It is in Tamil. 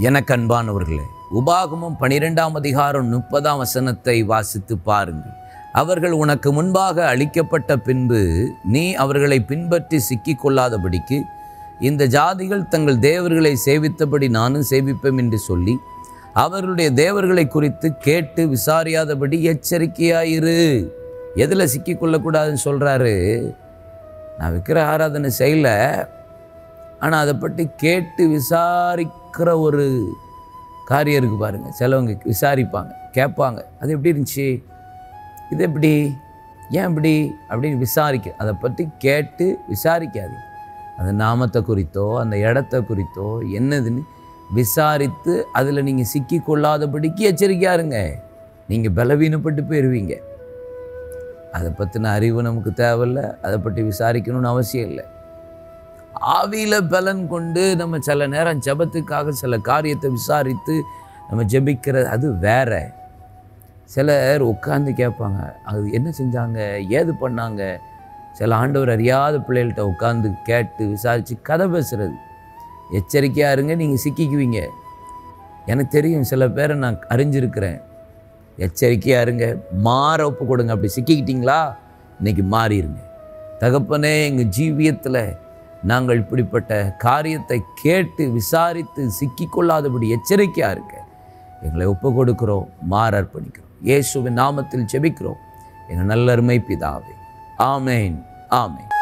எனக்கு அன்பானவர்களே உபாகமம் பனிரெண்டாம் அதிகாரம் முப்பதாம் வசனத்தை வாசித்து பாருங்கள் அவர்கள் உனக்கு முன்பாக அளிக்கப்பட்ட பின்பு நீ அவர்களை பின்பற்றி சிக்கிக் கொள்ளாதபடிக்கு இந்த ஜாதிகள் தங்கள் தேவர்களை சேவித்தபடி நானும் சேவிப்பேன் என்று சொல்லி அவர்களுடைய தேவர்களை குறித்து கேட்டு விசாரியாதபடி எச்சரிக்கையாயிரு எதில் சிக்கிக் கொள்ளக்கூடாதுன்னு சொல்கிறாரு நான் விக்கிர ஆராதனை செய்யல ஆனால் அதை பற்றி கேட்டு விசாரிக்கிற ஒரு காரியம் இருக்குது பாருங்கள் சிலவங்க விசாரிப்பாங்க கேட்பாங்க அது எப்படி இருந்துச்சு இது எப்படி ஏன் இப்படி அப்படின்னு விசாரிக்க அதை பற்றி கேட்டு விசாரிக்காது அந்த நாமத்தை குறித்தோ அந்த இடத்த குறித்தோ என்னதுன்னு விசாரித்து அதில் நீங்கள் சிக்கி கொள்ளாதபடிக்கு எச்சரிக்கையா இருங்க நீங்கள் பலவீனப்பட்டு போயிடுவீங்க அதை பற்றின அறிவு நமக்கு தேவையில்லை அதை பற்றி விசாரிக்கணும்னு அவசியம் இல்லை ஆவியில் பலன் கொண்டு நம்ம சில நேரம் ஜெபத்துக்காக சில காரியத்தை விசாரித்து நம்ம ஜெபிக்கிறது அது வேற சிலர் உட்காந்து கேட்பாங்க அது என்ன செஞ்சாங்க ஏது பண்ணாங்க சில ஆண்டவர் அறியாத பிள்ளைகள்கிட்ட உட்காந்து கேட்டு விசாரித்து கதை பேசுறது எச்சரிக்கையாக இருங்க நீங்கள் சிக்கிக்குவீங்க எனக்கு தெரியும் சில பேரை நான் அறிஞ்சிருக்கிறேன் எச்சரிக்கையாக இருங்க மாற ஒப்பு கொடுங்க அப்படி சிக்கிக்கிட்டீங்களா இன்னைக்கு மாறிடுங்க தகப்பனே எங்கள் ஜீவியத்தில் நாங்கள் இப்படிப்பட்ட காரியத்தை கேட்டு விசாரித்து சிக்கிக்கொள்ளாதபடி எச்சரிக்கையாக இருக்க எங்களை ஒப்பு கொடுக்கிறோம் மாற அர்ப்பணிக்கிறோம் இயேசுவின் நாமத்தில் ஜெபிக்கிறோம் எங்கள் நல்லருமை பிதாவே ஆமேன் ஆமேன்